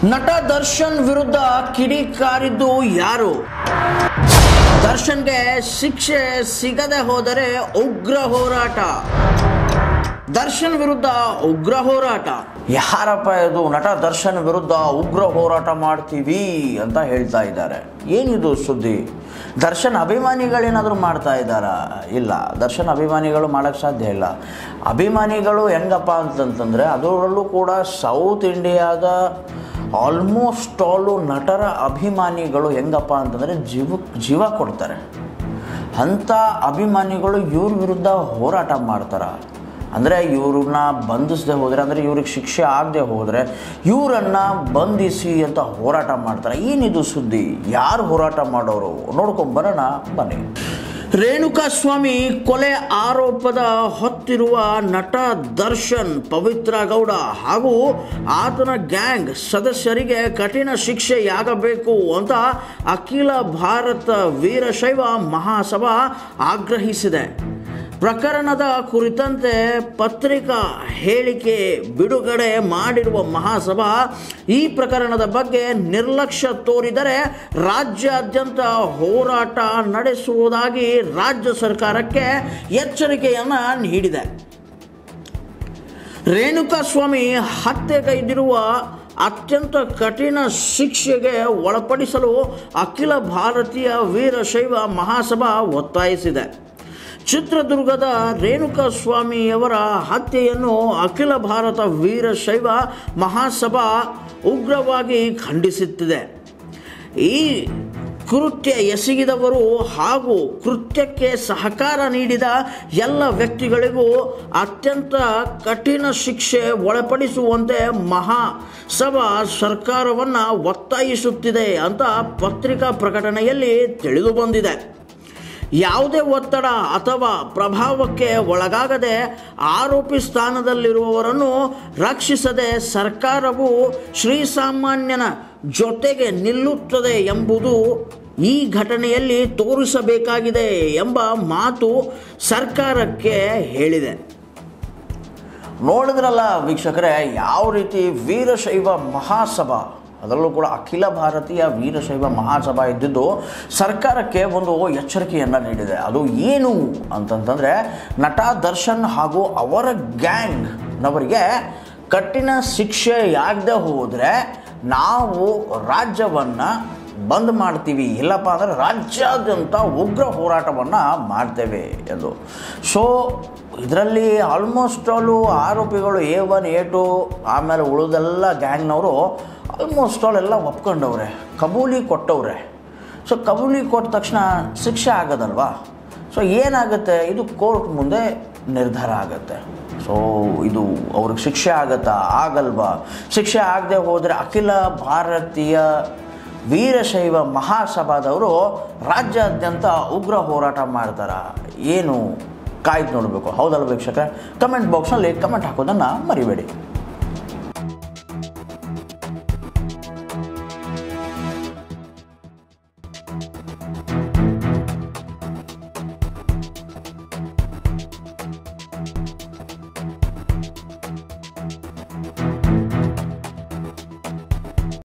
ನಟ ದರ್ಶನ್ ವಿರುದ್ಧ ಕಿಡಿಕಾರಿದ್ದು ಯಾರು ದರ್ಶನ್ಗೆ ಶಿಕ್ಷೆ ಸಿಗದೆ ಹೋದರೆ ಉಗ್ರ ಹೋರಾಟ ದರ್ಶನ್ ವಿರುದ್ಧ ಉಗ್ರ ಹೋರಾಟ ಯಾರಪ್ಪ ಇದು ನಟ ದರ್ಶನ್ ವಿರುದ್ಧ ಉಗ್ರ ಹೋರಾಟ ಮಾಡ್ತೀವಿ ಅಂತ ಹೇಳ್ತಾ ಇದ್ದಾರೆ ಏನಿದು ಸುದ್ದಿ ದರ್ಶನ್ ಅಭಿಮಾನಿಗಳೇನಾದರೂ ಮಾಡ್ತಾ ಇದ್ದಾರಾ ಇಲ್ಲ ದರ್ಶನ್ ಅಭಿಮಾನಿಗಳು ಮಾಡೋಕ್ಕೆ ಸಾಧ್ಯ ಇಲ್ಲ ಅಭಿಮಾನಿಗಳು ಹೆಂಗಪ್ಪ ಅಂತಂತಂದರೆ ಅದರಲ್ಲೂ ಕೂಡ ಸೌತ್ ಇಂಡಿಯಾದ ಆಲ್ಮೋಸ್ಟ್ ಆಲು ನಟರ ಅಭಿಮಾನಿಗಳು ಹೆಂಗಪ್ಪ ಅಂತಂದರೆ ಜೀವ ಜೀವ ಕೊಡ್ತಾರೆ ಅಂಥ ಅಭಿಮಾನಿಗಳು ಇವ್ರ ವಿರುದ್ಧ ಹೋರಾಟ ಮಾಡ್ತಾರೆ ಅಂದರೆ ಇವ್ರನ್ನ ಬಂಧಿಸದೆ ಹೋದರೆ ಅಂದರೆ ಇವ್ರಿಗೆ ಶಿಕ್ಷೆ ಆಗದೆ ಹೋದರೆ ಇವರನ್ನು ಬಂಧಿಸಿ ಅಂತ ಹೋರಾಟ ಮಾಡ್ತಾರೆ ಏನಿದು ಸುದ್ದಿ ಯಾರು ಹೋರಾಟ ಮಾಡೋರು ನೋಡ್ಕೊಂಬರೋಣ ಬನ್ನಿ ರೇಣುಕಾ ಸ್ವಾಮಿ ಕೊಲೆ ಆರೋಪದ ಹೊತ್ತಿರುವ ನಟ ದರ್ಶನ್ ಪವಿತ್ರ ಗೌಡ ಹಾಗೂ ಆತನ ಗ್ಯಾಂಗ್ ಸದಸ್ಯರಿಗೆ ಕಠಿಣ ಶಿಕ್ಷೆಯಾಗಬೇಕು ಅಂತ ಅಖಿಲ ಭಾರತ ವೀರಶೈವ ಮಹಾಸಭಾ ಆಗ್ರಹಿಸಿದೆ ಪ್ರಕರಣದ ಕುರಿತಂತೆ ಪತ್ರಿಕಾ ಹೇಳಿಕೆ ಬಿಡುಗಡೆ ಮಾಡಿರುವ ಮಹಾಸಭಾ ಈ ಪ್ರಕರಣದ ಬಗ್ಗೆ ನಿರ್ಲಕ್ಷ್ಯ ತೋರಿದರೆ ರಾಜ್ಯಾದ್ಯಂತ ಹೋರಾಟ ನಡೆಸುವುದಾಗಿ ರಾಜ್ಯ ಸರ್ಕಾರಕ್ಕೆ ಎಚ್ಚರಿಕೆಯನ್ನು ನೀಡಿದೆ ರೇಣುಕಾಸ್ವಾಮಿ ಹತ್ಯೆಗೈದಿರುವ ಅತ್ಯಂತ ಕಠಿಣ ಶಿಕ್ಷೆಗೆ ಒಳಪಡಿಸಲು ಅಖಿಲ ಭಾರತೀಯ ವೀರಶೈವ ಮಹಾಸಭಾ ಒತ್ತಾಯಿಸಿದೆ ಚಿತ್ರದುರ್ಗದ ರೇಣುಕಾಸ್ವಾಮಿಯವರ ಹತ್ಯೆಯನ್ನು ಅಖಿಲ ಭಾರತ ವೀರಶೈವ ಮಹಾಸಭಾ ಉಗ್ರವಾಗಿ ಖಂಡಿಸುತ್ತಿದೆ ಈ ಕೃತ್ಯ ಎಸಗಿದವರು ಹಾಗೂ ಕೃತ್ಯಕ್ಕೆ ಸಹಕಾರ ನೀಡಿದ ಎಲ್ಲ ವ್ಯಕ್ತಿಗಳಿಗೂ ಅತ್ಯಂತ ಕಠಿಣ ಶಿಕ್ಷೆ ಒಳಪಡಿಸುವಂತೆ ಮಹಾಸಭಾ ಸರ್ಕಾರವನ್ನು ಒತ್ತಾಯಿಸುತ್ತಿದೆ ಅಂತ ಪತ್ರಿಕಾ ಪ್ರಕಟಣೆಯಲ್ಲಿ ತಿಳಿದು ಬಂದಿದೆ ಯಾವುದೇ ಒತ್ತಡ ಅಥವಾ ಪ್ರಭಾವಕ್ಕೆ ಒಳಗಾಗದೆ ಆರೋಪಿ ಸ್ಥಾನದಲ್ಲಿರುವವರನ್ನು ರಕ್ಷಿಸದೆ ಸರ್ಕಾರವು ಶ್ರೀಸಾಮಾನ್ಯನ ಜೊತೆಗೆ ನಿಲ್ಲುತ್ತದೆ ಎಂಬುದು ಈ ಘಟನೆಯಲ್ಲಿ ತೋರಿಸಬೇಕಾಗಿದೆ ಎಂಬ ಮಾತು ಸರ್ಕಾರಕ್ಕೆ ಹೇಳಿದೆ ನೋಡಿದ್ರಲ್ಲ ವೀಕ್ಷಕರೇ ಯಾವ ರೀತಿ ವೀರಶೈವ ಮಹಾಸಭಾ ಅದರಲ್ಲೂ ಕೂಡ ಅಖಿಲ ಭಾರತೀಯ ವೀರಶೈವ ಮಹಾಸಭಾ ಇದ್ದಿದ್ದು ಸರ್ಕಾರಕ್ಕೆ ಒಂದು ಎಚ್ಚರಿಕೆಯನ್ನು ನೀಡಿದೆ ಅದು ಏನು ಅಂತಂತಂದರೆ ನಟ ದರ್ಶನ್ ಹಾಗೂ ಅವರ ಗ್ಯಾಂಗ್ನವರಿಗೆ ಕಠಿಣ ಶಿಕ್ಷೆಯಾಗದೆ ಹೋದರೆ ನಾವು ರಾಜ್ಯವನ್ನು ಬಂದ್ ಮಾಡ್ತೀವಿ ಇಲ್ಲಪ್ಪ ಅಂದರೆ ರಾಜ್ಯಾದ್ಯಂತ ಉಗ್ರ ಹೋರಾಟವನ್ನು ಮಾಡ್ತೇವೆ ಎಂದು ಸೊ ಇದರಲ್ಲಿ ಆಲ್ಮೋಸ್ಟ್ ಆಲು ಆರೋಪಿಗಳು ಎ ಒನ್ ಎ ಟು ಆಮೇಲೆ ಉಳಿದೆಲ್ಲ ಗ್ಯಾಂಗ್ನವರು ಆಲ್ಮೋಸ್ಟ್ ಆಲ್ ಎಲ್ಲ ಒಪ್ಕೊಂಡವ್ರೆ ಕಬೂಲಿ ಕೊಟ್ಟವ್ರೆ ಸೊ ಕಬೂಲಿ ಕೊಟ್ಟ ತಕ್ಷಣ ಶಿಕ್ಷೆ ಆಗೋದಲ್ವಾ ಸೊ ಏನಾಗುತ್ತೆ ಇದು ಕೋರ್ಟ್ ಮುಂದೆ ನಿರ್ಧಾರ ಆಗುತ್ತೆ ಸೊ ಇದು ಅವ್ರಿಗೆ ಶಿಕ್ಷೆ ಆಗತ್ತಾ ಆಗಲ್ವಾ ಶಿಕ್ಷೆ ಆಗದೆ ಹೋದರೆ ಅಖಿಲ ಭಾರತೀಯ ವೀರಶೈವ ಮಹಾಸಭಾದವರು ರಾಜ್ಯಾದ್ಯಂತ ಉಗ್ರ ಹೋರಾಟ ಮಾಡ್ತಾರ ಏನು ಕಾಯ್ದು ನೋಡಬೇಕು ಹೌದಲ್ಲ ವೀಕ್ಷಕರೇ ಕಮೆಂಟ್ ಬಾಕ್ಸ್ನಲ್ಲಿ ಕಮೆಂಟ್ ಹಾಕೋದನ್ನು ಮರಿಬೇಡಿ